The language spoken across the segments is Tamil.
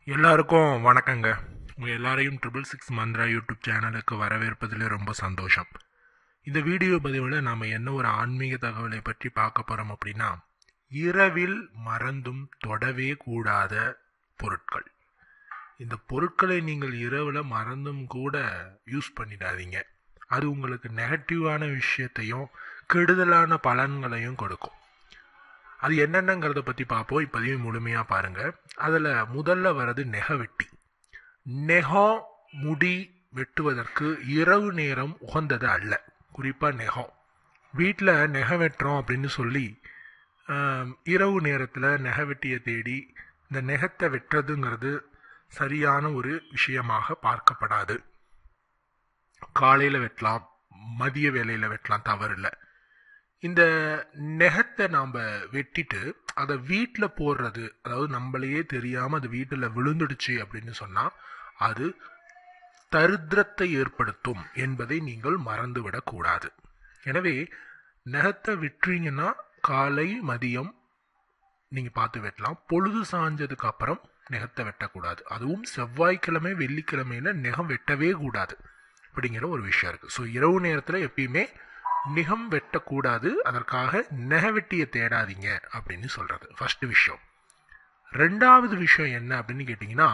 எல்லாருக்கும் வணக்கங்க உங்கள் எல்லாரையும் ட்ரிபிள் சிக்ஸ் மந்த்ரா யூடியூப் சேனலுக்கு வரவேற்பதில் ரொம்ப சந்தோஷம் இந்த வீடியோ பதிவில் நாம் என்ன ஒரு ஆன்மீக தகவலை பற்றி பார்க்க போகிறோம் அப்படின்னா இரவில் மறந்தும் தொடவே கூடாத பொருட்கள் இந்த பொருட்களை நீங்கள் இரவில் மறந்தும் கூட யூஸ் பண்ணிடாதீங்க அது உங்களுக்கு நெகட்டிவான விஷயத்தையும் கெடுதலான பலன்களையும் கொடுக்கும் அது என்னென்னங்கிறத பற்றி பார்ப்போம் இப்போதையும் முழுமையாக பாருங்கள் அதில் முதல்ல வர்றது நெகவெட்டி நெகம் முடி வெட்டுவதற்கு இரவு நேரம் உகந்தது அல்ல குறிப்பாக நெகம் வீட்டில் நெக வெட்டுறோம் அப்படின்னு சொல்லி ஆம், இரவு நேரத்தில் நெகவெட்டியை தேடி இந்த நெகத்தை வெட்டுறதுங்கிறது சரியான ஒரு விஷயமாக பார்க்கப்படாது காலையில் வெட்டலாம் மதிய வேலையில் வெட்டலாம் தவறில்லை இந்த நெகத்தை நாம் வெட்டிட்டு அதை வீட்டில் போடுறது அதாவது நம்மளையே தெரியாமல் அது வீட்டில் விழுந்துடுச்சு அப்படின்னு சொன்னால் அது தரித்திரத்தை ஏற்படுத்தும் என்பதை நீங்கள் மறந்துவிடக்கூடாது எனவே நெகத்தை விட்டுறீங்கன்னா காலை மதியம் நீங்கள் பார்த்து வெட்டலாம் பொழுது சாஞ்சதுக்கு அப்புறம் நெகத்தை வெட்டக்கூடாது அதுவும் செவ்வாய்க்கிழமை வெள்ளிக்கிழமையில நெகம் வெட்டவே கூடாது அப்படிங்கிற ஒரு விஷயம் இருக்குது ஸோ இரவு நேரத்தில் எப்பயுமே நிகம் வெட்டக்கூடாது அதற்காக நெகவெட்டியை தேடாதீங்க அப்படின்னு சொல்கிறது ஃபர்ஸ்ட் விஷயம் ரெண்டாவது விஷயம் என்ன அப்படின்னு கேட்டிங்கன்னா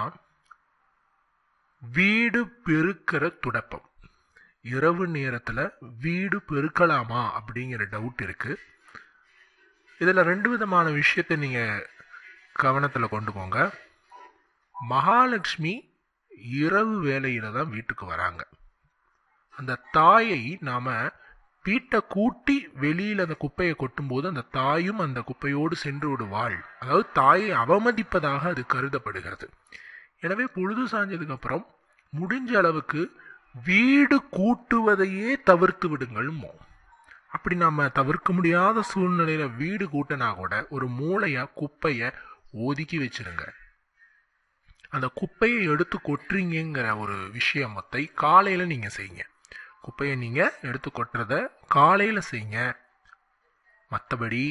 வீடு பெருக்கிற துடப்பம் இரவு நேரத்தில் வீடு பெருக்கலாமா அப்படிங்கிற டவுட் இருக்குது இதில் ரெண்டு விதமான விஷயத்தை நீங்கள் கவனத்தில் கொண்டு போங்க மகாலட்சுமி இரவு வேலையில தான் வீட்டுக்கு வராங்க அந்த தாயை நாம வீட்டை கூட்டி வெளியில் அந்த குப்பையை கொட்டும்போது அந்த தாயும் அந்த குப்பையோடு சென்று விடுவாள் அதாவது தாயை அவமதிப்பதாக அது கருதப்படுகிறது எனவே பொழுது சாஞ்சதுக்கு அப்புறம் முடிஞ்ச அளவுக்கு வீடு கூட்டுவதையே தவிர்த்து விடுங்கள்மோ அப்படி நம்ம தவிர்க்க முடியாத சூழ்நிலையில வீடு கூட்டினா கூட ஒரு மூளையா குப்பையை ஒதுக்கி வச்சிருங்க அந்த குப்பையை எடுத்து கொட்டுறீங்கிற ஒரு விஷயமத்தை காலையில நீங்க செய்யுங்க குப்பையை நீங்க எடுத்து கொட்டுறத காலையில செய்யுங்க மற்றபடி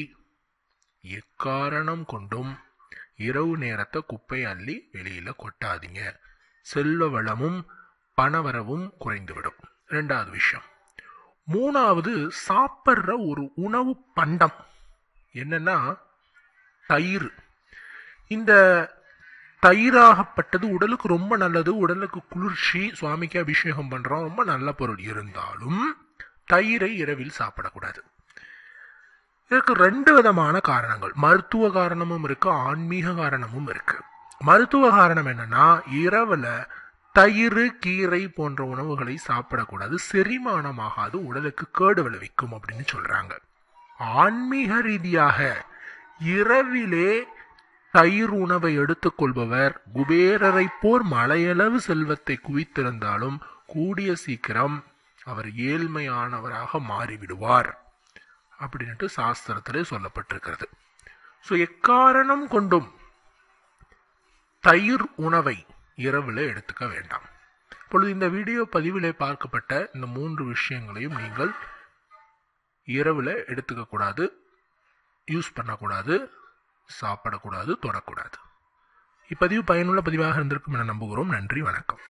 எக்காரணம் கொண்டும் இரவு நேரத்தை குப்பை அள்ளி வெளியில கொட்டாதீங்க செல்வ வளமும் பணவரவும் குறைந்துவிடும் ரெண்டாவது விஷயம் மூணாவது சாப்பிட்ற ஒரு உணவு பண்டம் என்னன்னா தயிர் இந்த தயிராகப்பட்டது உடலுக்கு ரொம்ப நல்லது உடலுக்கு குளிர்ச்சி சுவாமிக்கு அபிஷேகம் பண்றோம் ரொம்ப நல்ல பொருள் இருந்தாலும் தயிரை இரவில் சாப்பிடக்கூடாது இதற்கு ரெண்டு விதமான காரணங்கள் மருத்துவ காரணமும் இருக்கு ஆன்மீக காரணமும் இருக்கு மருத்துவ காரணம் என்னன்னா இரவுல தயிர் கீரை போன்ற உணவுகளை சாப்பிடக்கூடாது செரிமானமாகாது உடலுக்கு கேடு விளைவிக்கும் அப்படின்னு சொல்றாங்க ஆன்மீக ரீதியாக இரவிலே தயிர் உணவை எடுத்துக்கொள்பவர் குபேரரை போர் மலையளவு செல்வத்தை குவித்திருந்தாலும் கூடிய சீக்கிரம் அவர் ஏழ்மையானவராக மாறிவிடுவார் அப்படின்ட்டு சாஸ்திரத்திலே சொல்லப்பட்டிருக்கிறது ஸோ எக்காரணம் கொண்டும் தயிர் உணவை இரவில் எடுத்துக்க வேண்டாம் இப்பொழுது இந்த வீடியோ பதிவிலே பார்க்கப்பட்ட இந்த மூன்று விஷயங்களையும் நீங்கள் இரவில் எடுத்துக்க கூடாது யூஸ் பண்ணக்கூடாது சாப்பிடக்கூடாது தொடக்கூடாது இப்பதிவு பயனுள்ள பதிவாக இருந்திருக்கும் என நம்புகிறோம் நன்றி வணக்கம்